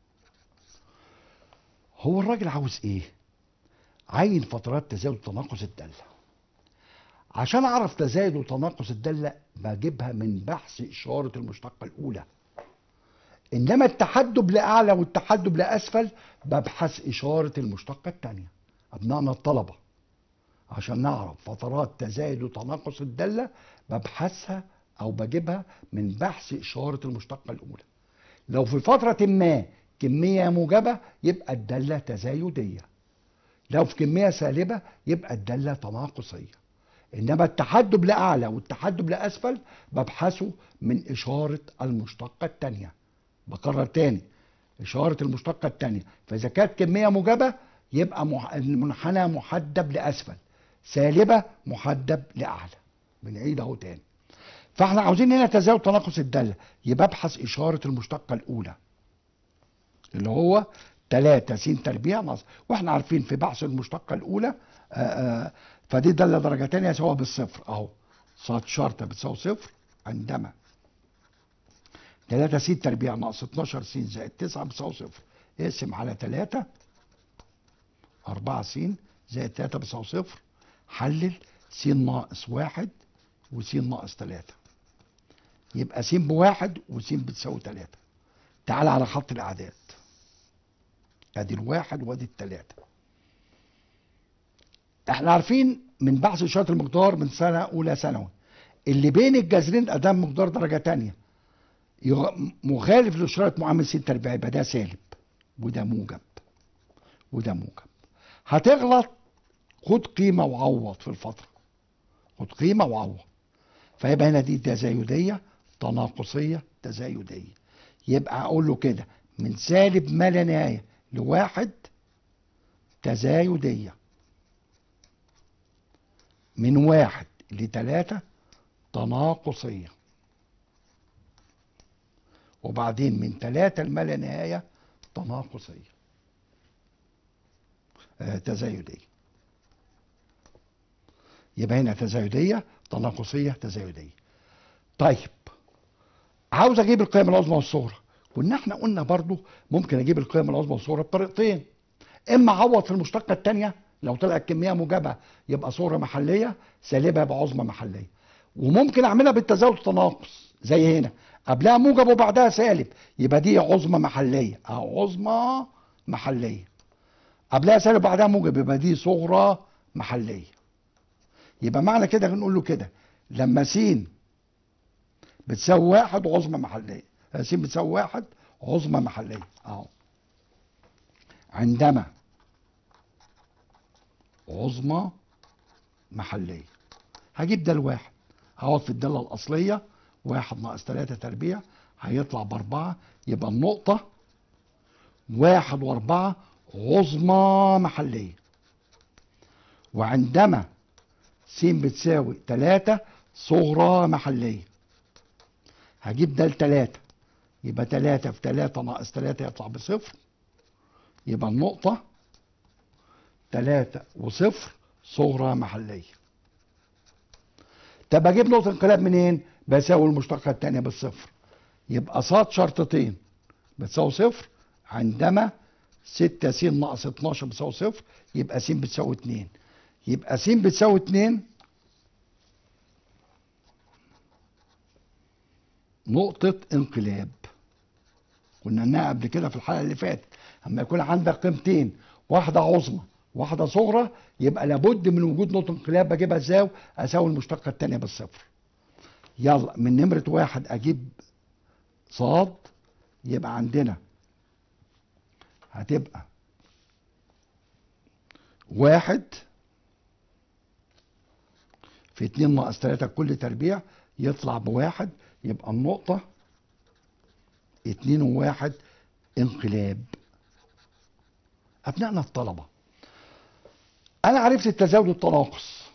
هو الراجل عاوز ايه عين فترات تزايد وتناقص الدالة عشان اعرف تزايد وتناقص الدالة بجيبها من بحث اشارة المشتقة الاولى انما التحدب لاعلى والتحدب لاسفل ببحث اشارة المشتقة الثانية ابنائنا الطلبة عشان نعرف فترات تزايد وتناقص الدالة ببحثها او بجيبها من بحث اشارة المشتقة الاولى لو في فترة ما كمية موجبة يبقى الدالة تزايدية لو في كمية سالبة يبقى الدالة تناقصية إنما التحدب لأعلى والتحدب لأسفل ببحثه من إشارة المشتقة الثانية بكرر تاني إشارة المشتقة الثانية فإذا كانت كمية موجبة يبقى مح- المنحنى محدب لأسفل سالبة محدب لأعلى بنعيد أهو تاني فاحنا عاوزين هنا تزايد تناقص الدالة يبقى ابحث إشارة المشتقة الأولى اللي هو 3 س تربيع ناقص واحنا عارفين في بحث المشتقة الأولى آآ آآ فدي دالة درجة تانية سواء بالصفر أهو صاد شرطة بتساوي صفر عندما 3 س تربيع ناقص 12 س زائد 9 بتساوي صفر اقسم على 3 4 س زائد 3 بتساوي صفر حلل س ناقص واحد وس ناقص 3 يبقى س بواحد وس بتساوي 3 تعال على خط الأعداد ادي الواحد وادي التلاتة احنا عارفين من بحث اشارة المقدار من سنة اولى ثانوي اللي بين الجذرين ادام مقدار درجة تانية يغ- مخالف لاشارة معامل س تربيع يبقى ده سالب وده موجب وده موجب هتغلط خد قيمة وعوض في الفترة خد قيمة وعوض فيبقى هنا دي تزايدية تناقصية تزايدية يبقى اقول له كده من سالب ما لا نهاية لواحد تزايدية من واحد لتلاتة تناقصية وبعدين من تلاتة لما لا نهاية تناقصيه آه تزايديه يبقى هنا تزايديه تناقصيه تزايديه طيب عاوز اجيب القيم العظمى والصغرى كنا احنا قلنا برضو ممكن اجيب القيم العظمى والصغرى بطريقتين اما اعوض في المشتقه الثانيه لو طلعت كميه موجبه يبقى صوره محليه سالبه يبقى عظمى محليه وممكن اعملها بالتزاوج والتناقص زي هنا قبلها موجب وبعدها سالب يبقى دي عظمى محليه او عظمى محليه قبلها سالب وبعدها موجب يبقى دي صغرى محليه يبقى معنى كده نقول له كده لما س بتساوي واحد عظمى محليه س بتساوي واحد عظمى محليه اهو عندما عظمى محليه هجيب ده الواحد هقعد في الداله الاصليه واحد ناقص تلاتة تربيع هيطلع باربعة يبقى النقطة واحد واربعة عظمى محلية وعندما س بتساوي تلاتة صغرى محلية هجيب ده لتلاتة يبقى تلاتة في تلاتة ناقص تلاتة يطلع بصفر يبقى النقطة تلاتة وصفر صغرى محلية طب اجيب نقطة انقلاب منين؟ بساوي المشتقة الثانية بالصفر يبقى صاد شرطتين بتساوي صفر عندما ستة س ناقص 12 بتساوي صفر يبقى س بتساوي 2 يبقى س بتساوي 2 نقطة انقلاب كنا قلناها قبل كده في الحلقة اللي فاتت اما يكون عندك قيمتين واحدة عظمى واحدة صغرى يبقى لابد من وجود نقطة انقلاب بجيبها ازاي اساوي المشتقة الثانية بالصفر يلا من نمرة واحد اجيب صاد يبقى عندنا هتبقى واحد في اتنين ناقص تلاتة كل تربيع يطلع بواحد يبقى النقطة اتنين وواحد انقلاب أبنائنا الطلبة أنا عرفت التزاوج والتناقص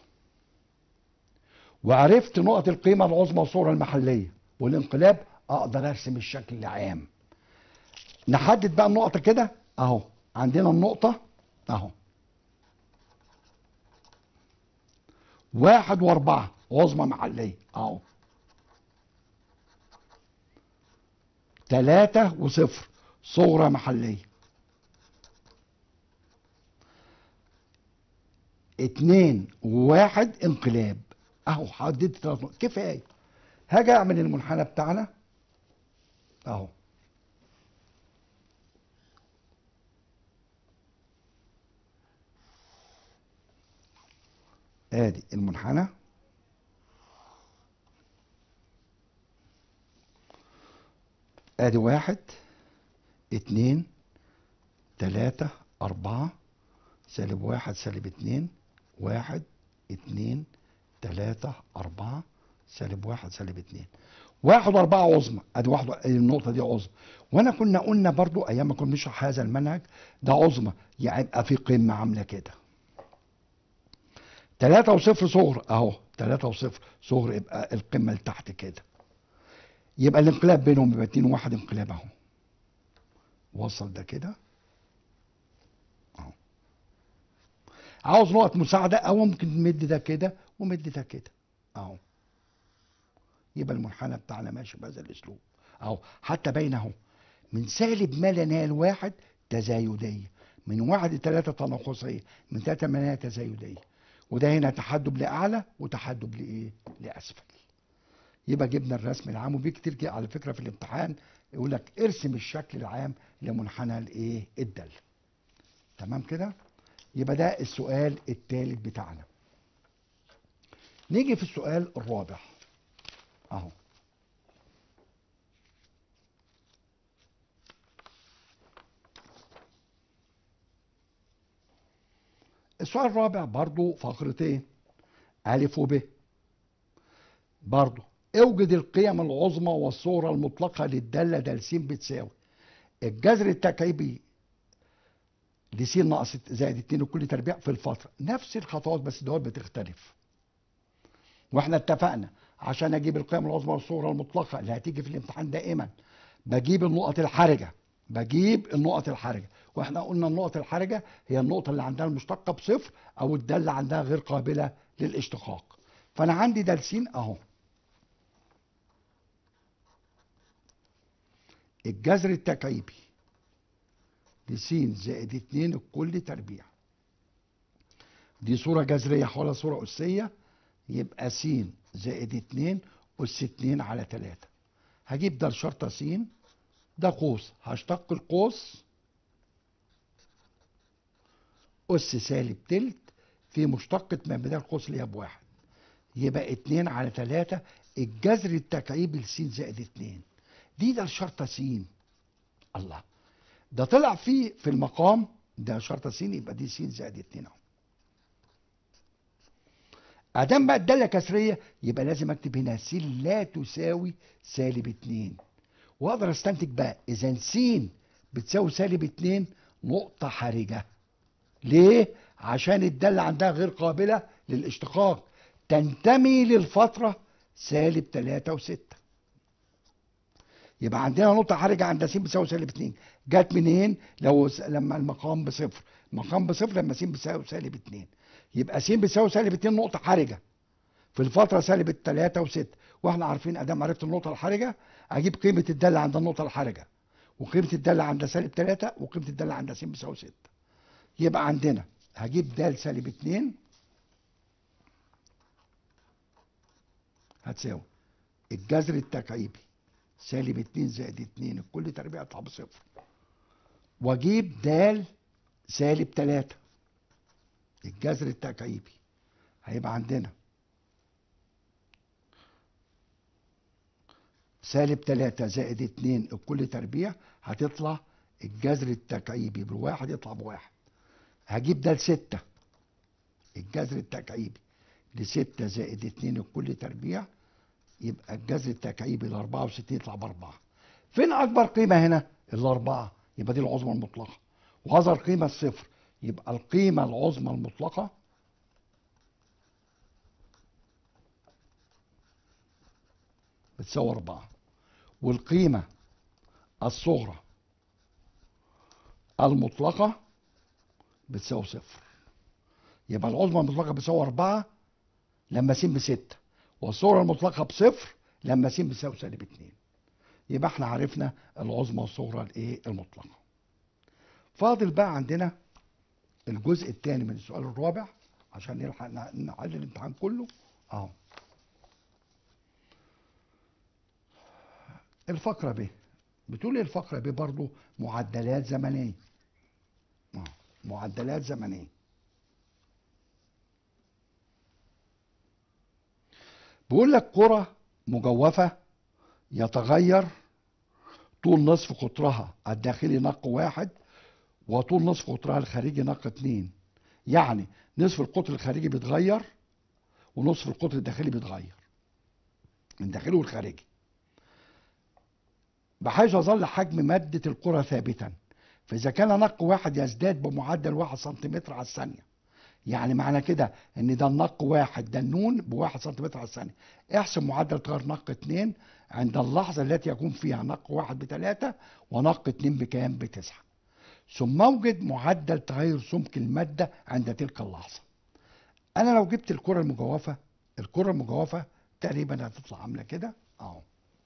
وعرفت نقط القيمة العظمى والصورة المحلية والانقلاب أقدر أرسم الشكل العام نحدد بقى النقطة كده أهو عندنا النقطة أهو واحد وأربعة عظمى محلية أهو تلاتة وصفر صغرى محلية اتنين وواحد انقلاب اهو حددت ثلاث نقط كفايه هاجي اعمل المنحنى بتاعنا اهو ادي المنحنى ادي واحد اتنين تلاتة اربعة سالب واحد سالب اتنين واحد اتنين تلاتة اربعة سالب واحد سالب اتنين واحد واربعة عظمى ادي واحد النقطة دي عظمى وانا كنا قلنا برضو ايام ما كنا بنشرح هذا المنهج ده عظمى يعني يبقى في قمة عاملة كده تلاتة وصفر صغر اهو تلاتة وصفر صغر يبقى القمة لتحت كده يبقى الانقلاب بينهم يبقى اتنين وواحد انقلاب اهو وصل ده كده اهو عاوز نقط مساعدة او ممكن نمد ده كده ومد ده كده اهو يبقى المنحنى بتاعنا ماشي بهذا الاسلوب اهو حتى باين اهو من سالب ما لا نهاية لواحد تزايدية من واحد لثلاثة تناقصية من ثلاثة ما لا نهاية تزايدية وده هنا تحدب لأعلى وتحدب لإيه؟ لأسفل يبقى جبنا الرسم العام وفي كتير كده على فكرة في الامتحان يقول لك ارسم الشكل العام لمنحنى الايه؟ الدالة تمام كده؟ يبقى ده السؤال الثالث بتاعنا نيجي في السؤال الرابع اهو السؤال الرابع برضو فقرتين ألف وب برضو اوجد القيم العظمى والصورة المطلقة للدالة د س بتساوي الجذر التكعيبي لس ناقص زائد 2 وكل تربيع في الفترة نفس الخطوات بس دول بتختلف واحنا اتفقنا عشان اجيب القيم العظمى والصورة المطلقة اللي هتيجي في الامتحان دائما بجيب النقط الحرجة بجيب النقط الحرجة واحنا قلنا النقط الحرجة هي النقطة اللي عندها المشتقة بصفر او الدالة عندها غير قابلة للاشتقاق فانا عندي د س اهو الجذر التكعيبي لس زائد 2 الكل تربيع دي صورة جذرية حول صورة أسية يبقى س زائد 2 أس 2 على 3 هجيب ده الشرطة س ده قوس هشتق القوس أس سالب تلت في مشتقة ما بدل القوس اللي هي بواحد يبقى 2 على 3 الجذر التكعيبي لس زائد 2 دي ده الشرطة س الله ده طلع فيه في المقام ده شرطة س يبقى دي س زائد 2 اهو ادام بقى الداله كسريه يبقى لازم اكتب هنا س لا تساوي سالب 2 واقدر استنتج بقى اذا س بتساوي سالب 2 نقطه حرجه ليه عشان الداله عندها غير قابله للاشتقاق تنتمي للفتره سالب 3 و6 يبقى عندنا نقطه حرجه عند س بتساوي سالب 2 جت منين لو س- لما المقام بصفر المقام بصفر لما س بتساوي سالب 2 يبقى س بتساوي سالب 2 نقطة حرجة في الفترة سالب 3 و6 واحنا عارفين ادام عرفت النقطة الحرجة اجيب قيمة الدالة عند النقطة الحرجة وقيمة الدالة عند سالب 3 وقيمة الدالة عند س بتساوي 6 يبقى عندنا هجيب د سالب 2 هتساوي الجذر التكعيبي سالب 2 زائد 2 الكل تربيع يطلع بصفر واجيب د سالب 3 الجذر التكعيبي هيبقى عندنا سالب 3 زائد 2 الكل تربيع هتطلع الجذر التكعيبي بالواحد يطلع بواحد هجيب ده لستة الجذر التكعيبي لستة زائد 2 الكل تربيع يبقى الجذر التكعيبي ل 64 يطلع بأربعة فين أكبر قيمة هنا؟ الأربعة يبقى دي العظمى المطلقة وأصغر قيمة الصفر يبقى القيمة العظمى المطلقة بتساوي أربعة والقيمة الصغرى المطلقة بتساوي صفر يبقى العظمى المطلقة بتساوي أربعة لما س بستة والصغرى المطلقة بصفر لما س بتساوي سالب اتنين يبقى احنا عرفنا العظمى والصغرى الايه المطلقة فاضل بقى عندنا الجزء الثاني من السؤال الرابع عشان نلحق نحل الامتحان كله اهو الفقرة ب بتقول ايه الفقرة ب برضو معدلات زمنية اه معدلات زمنية بيقول لك كرة مجوفة يتغير طول نصف قطرها الداخلي نق واحد وطول نصف قطرها الخارجي نق اتنين يعني نصف القطر الخارجي بيتغير ونصف القطر الداخلي بيتغير الداخلي والخارجي بحيث يظل حجم مادة الكرة ثابتا فإذا كان نق واحد يزداد بمعدل واحد سنتيمتر على الثانية يعني معنى كده ان ده النق واحد ده النون بواحد سنتيمتر على الثانية احسب معدل تغير نق اتنين عند اللحظة التي يكون فيها نق واحد بتلاتة ونق اتنين بكام بتسعة ثم اوجد معدل تغير سمك المادة عند تلك اللحظة انا لو جبت الكرة المجوفة الكرة المجوفة تقريبا هتطلع عاملة كده اهو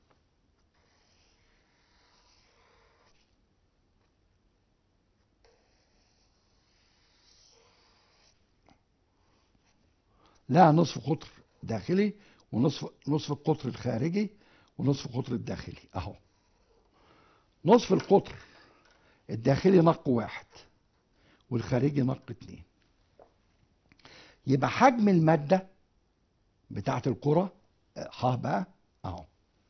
لها نصف قطر داخلي ونصف نصف القطر الخارجي ونصف القطر الداخلي اهو نصف القطر الداخلي نق واحد والخارجي نق اتنين يبقى حجم المادة بتاعت الكرة ح بقى اهو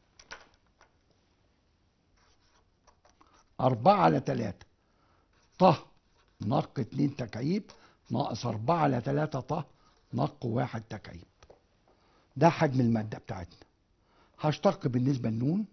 أربعة على تلاتة طه نق اتنين تكعيب ناقص أربعة على تلاتة طه نق واحد تكعيب ده حجم المادة بتاعتنا هشتق بالنسبة للنون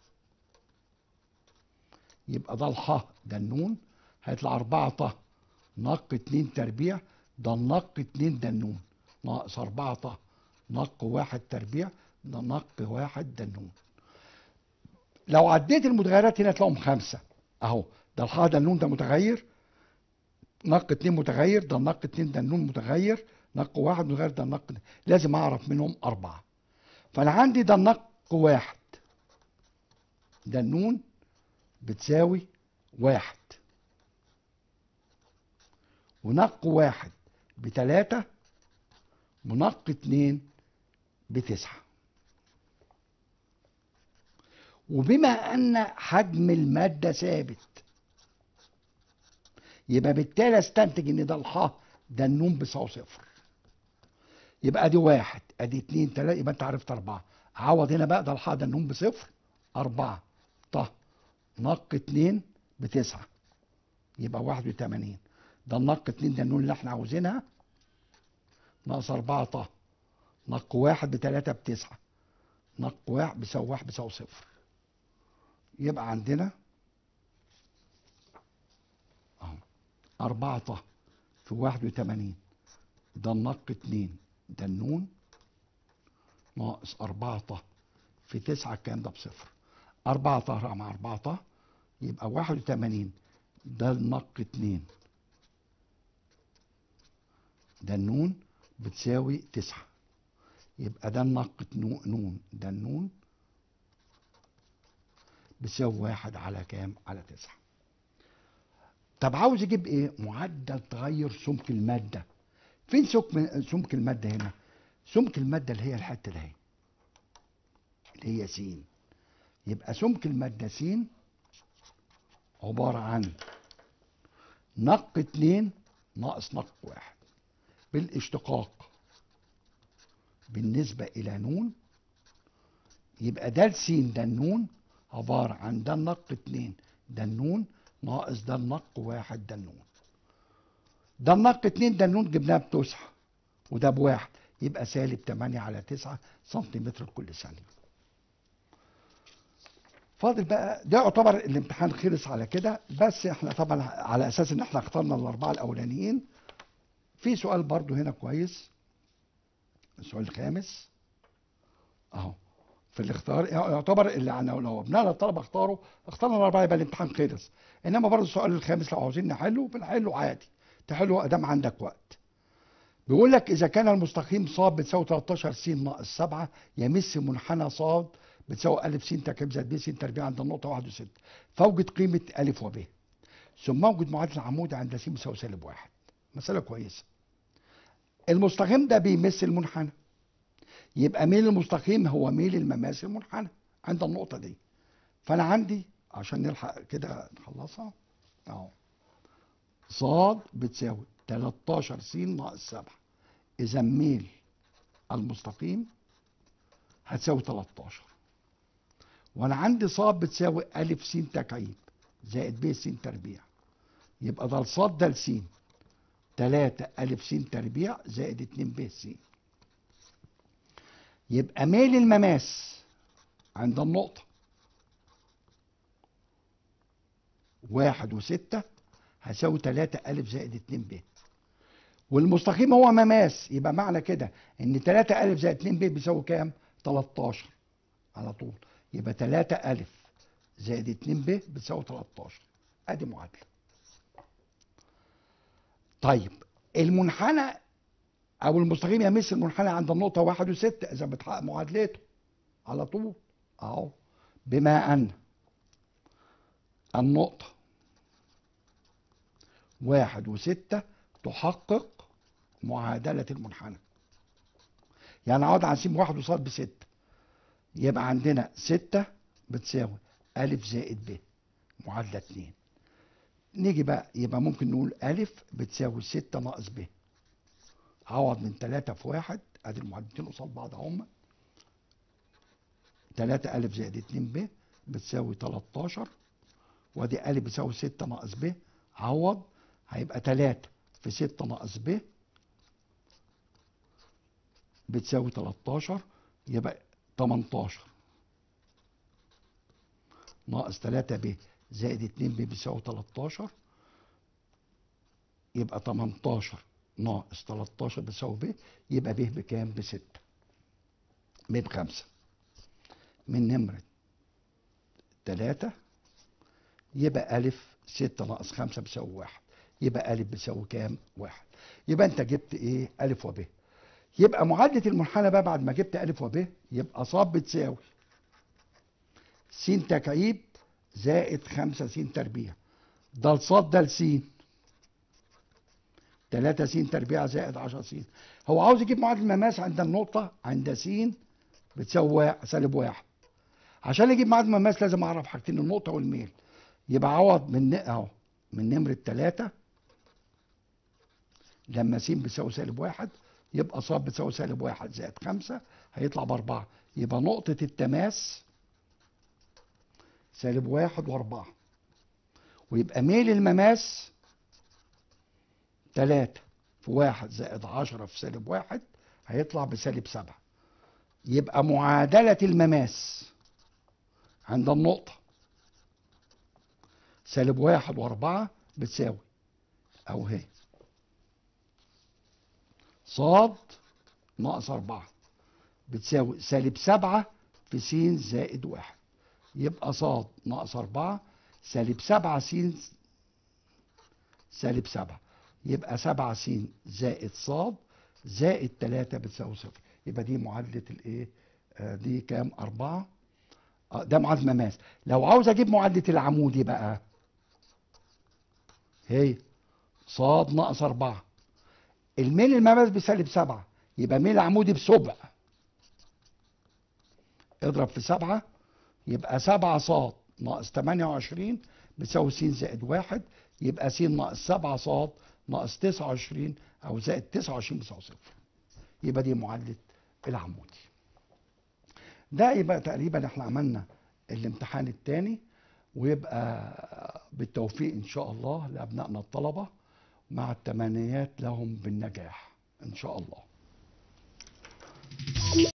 يبقى ده الح ده النون هيطلع أربعة طه نق اتنين تربيع ده النق اتنين ده النون ناقص أربعة طه نق واحد تربيع ده نق واحد ده النون لو عديت المتغيرات هنا تلاقيهم خمسة اهو ده الحاء ده النون ده متغير نق اتنين متغير ده النق اتنين ده النون متغير نق واحد متغير ده النق لازم اعرف منهم اربعة فانا عندي ده النق واحد ده النون بتساوي واحد ونق واحد بتلاتة ونق اتنين بتسعة وبما ان حجم المادة ثابت يبقى بالتالي استنتج ان ده الحاء ده النون بيساوي صفر يبقى ادي واحد ادي اتنين تلاته يبقى انت عرفت اربعه عوض هنا بقى ده الحاء ده النون بصفر اربعه طه نق اتنين بتسعه يبقى واحد وتمانين ده النق اتنين ده النون اللي احنا عاوزينها ناقص اربعه طه نق واحد بتلاته بتسعه نق واحد بيساوي واحد بيساوي صفر يبقى عندنا اهو أربعة طه في واحد وتمانين ده النق اتنين ده النون ناقص أربعة طه في تسعة الكلام ده بصفر أربعة طه مع أربعة طه يبقى واحد وتمانين ده النق اتنين ده النون بتساوي تسعة يبقى ده النق نون ده النون بيساوي واحد على كام؟ على تسعة. طب عاوز اجيب ايه؟ معدل تغير سمك المادة. فين سمك سمك المادة هنا؟ سمك المادة اللي هي الحتة اللي هي. اللي هي س. يبقى سمك المادة س عبارة عن نق اتنين ناقص نق واحد. بالاشتقاق بالنسبة إلى نون يبقى ده الس ده النون عبارة عن ده النق اتنين ده النون ناقص ده النق واحد ده النون ده النق اتنين ده النون جبناها بتسعة وده بواحد يبقى سالب تمانية على تسعة سنتيمتر كل ثانية فاضل بقى ده يعتبر الامتحان خلص على كده بس احنا طبعا على اساس ان احنا اخترنا الاربعه الاولانيين في سؤال برضو هنا كويس السؤال الخامس اهو في الاختيار يعتبر اللي يعني لو ابنائنا الطلبه اختاروا اختارنا الاربعه يبقى الامتحان خلص انما برضه السؤال الخامس لو عاوزين نحله بنحله عادي تحله ادام عندك وقت بيقول لك اذا كان المستقيم ص بتساوي 13 س ناقص 7 يمس منحنى ص بتساوي ا س تركيب زائد ب س تربيع عند النقطه 1 و6 فاوجد قيمه ا وب ثم اوجد معادله العمود عند س بتساوي سالب 1 مساله كويسه المستقيم ده بيمس المنحنى يبقى ميل المستقيم هو ميل المماس المنحنى عند النقطة دي فأنا عندي عشان نلحق كده نخلصها أهو صاد بتساوي 13 س ناقص 7 إذا ميل المستقيم هتساوي 13 وأنا عندي صاد بتساوي أ س تكعيب زائد ب س تربيع يبقى ده الصاد ده لس 3 أ س تربيع زائد 2 ب س يبقى ميل المماس عند النقطة واحد وستة هساوي تلاتة ألف زائد اتنين ب والمستقيم هو مماس يبقى معنى كده ان تلاتة ألف زائد اتنين ب بيساوي كام؟ تلاتاشر على طول يبقى تلاتة ألف زائد اتنين ب بتساوي تلاتاشر ادي معادلة طيب المنحنى او المستقيم يمس المنحنى عند النقطه واحد وستة اذا بتحقق معادلته على طول اهو بما ان النقطة واحد وستة تحقق معادلة المنحنى يعني اقعد على سين واحد وصاد بستة يبقى عندنا ستة بتساوي ألف زائد ب معادلة اتنين نيجي بقى يبقى ممكن نقول ألف بتساوي ستة ناقص ب عوض من 3 في 1 ادي المعادلتين قصاد بعض اهم 3 ألف زائد 2 ب بتساوي 13 وادي أ بتساوي 6 ناقص ب عوض هيبقى 3 في 6 ناقص ب بتساوي 13 يبقى 18 ناقص 3 ب زائد 2 ب بيساوي 13 يبقى 18 ناقص 13 بتساوي ب يبقى ب بكام؟ ب 6 ب بخمسة من نمرة 3 يبقى ألف ستة ناقص خمسة بيساوي واحد يبقى ألف بيساوي كام؟ واحد يبقى أنت جبت إيه؟ ألف وب يبقى معادلة المنحنى بقى بعد ما جبت ألف وب يبقى ص بتساوي س تكعيب زائد خمسة س تربيع ده لصاد ده لسين 3 س تربيع زائد 10 س هو عاوز يجيب معادله المماس عند النقطه عند س بتساوي وا- سالب واحد عشان يجيب معادله المماس لازم اعرف حاجتين النقطه والميل يبقى عوض من اهو من نمره 3 لما س بتساوي سالب واحد يبقى ص بتساوي سالب واحد زائد خمسة هيطلع بأربعة يبقى نقطة التماس سالب واحد وأربعة ويبقى ميل المماس تلاتة في واحد زائد عشرة في سالب واحد هيطلع بسالب سبعة يبقى معادلة المماس عند النقطة سالب واحد وأربعة بتساوي أو هي صاد ناقص أربعة بتساوي سالب سبعة في س زائد واحد يبقى صاد ناقص أربعة سالب سبعة س سالب سبعة يبقى سبعة س زائد صاد زائد تلاتة بتساوي صفر يبقى دي معادلة الايه آه دي كام أربعة آه ده معادلة مماس لو عاوز أجيب معادلة العمودي بقى هي صاد ناقص أربعة الميل المماس بسالب سبعة يبقى ميل عمودي بسبع اضرب في سبعة يبقى سبعة صاد ناقص تمانية وعشرين بتساوي س زائد واحد يبقى س ناقص سبعة صاد ناقص تسعة وعشرين أو زائد تسعة وعشرين بتساوي صفر يبقى دي معادلة العمودي ده يبقى تقريبا احنا عملنا الامتحان الثاني ويبقى بالتوفيق ان شاء الله لابنائنا الطلبه مع التمنيات لهم بالنجاح ان شاء الله